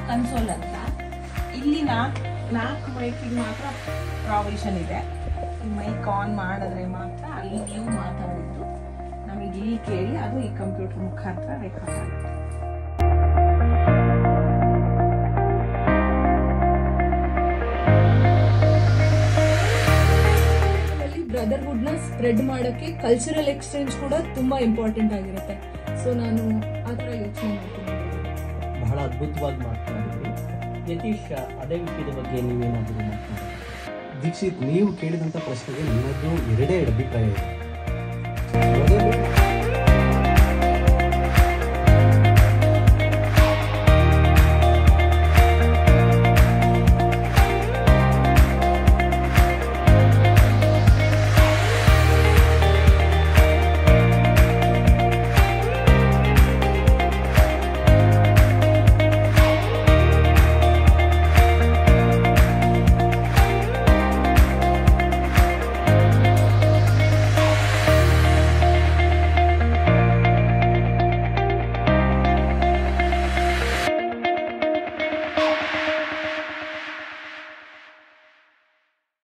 console ಅಂತ ಇಲ್ಲಿ ನಾಲ್ಕು ನಾಲ್ಕು ಮೈಕಿಗೆ ಮಾತ್ರ ಪ್ರಾವಿಷನ್ ಇದೆ ಈ ಮೈಕ್ ಆನ್ ಮಾಡಿದ್ರೆ ಮಾತ್ರ ಅಲ್ಲಿ ನೀವು ಮಾತಾಡಿದ್ದು ನಮಗೆ ಇಲ್ಲಿ ಕೇಳಿ ಅದು ಈ ಕಂಪ್ಯೂಟರ್ ಮುಖಾಂತರ ರೆಕಾರ್ಡ್ ಆಗುತ್ತೆ ಬ್ರದರ್ಹುಡ್ ನ ಸ್ಪ್ರೆಡ್ ಮಾಡೋಕೆ ಕಲ್ಚರಲ್ ಎಕ್ಸ್ಚೇಂಜ್ ಕೂಡ ತುಂಬಾ ಇಂಪಾರ್ಟೆಂಟ್ ಆಗಿರುತ್ತೆ ಸೊ ನಾನು ಆ ಥರ ಯೋಚನೆ ಮಾಡ್ತೀನಿ ಬಹಳ ಅದ್ಭುತವಾಗಿ ಮಾತನಾಡಿದ್ರಿ ಯತೀಶ್ ಅದೇ ವಿಷಯದ ಬಗ್ಗೆ ನೀವೇನಾದರೂ ಮಾತನಾಡಿ ದೀಕ್ಷಿತ್ ನೀವು ಕೇಳಿದಂಥ ಪ್ರಶ್ನೆಗೆ ನನ್ನದು ಎರಡೇ ಎರಡು ಅಭಿಪ್ರಾಯ ಇದೆ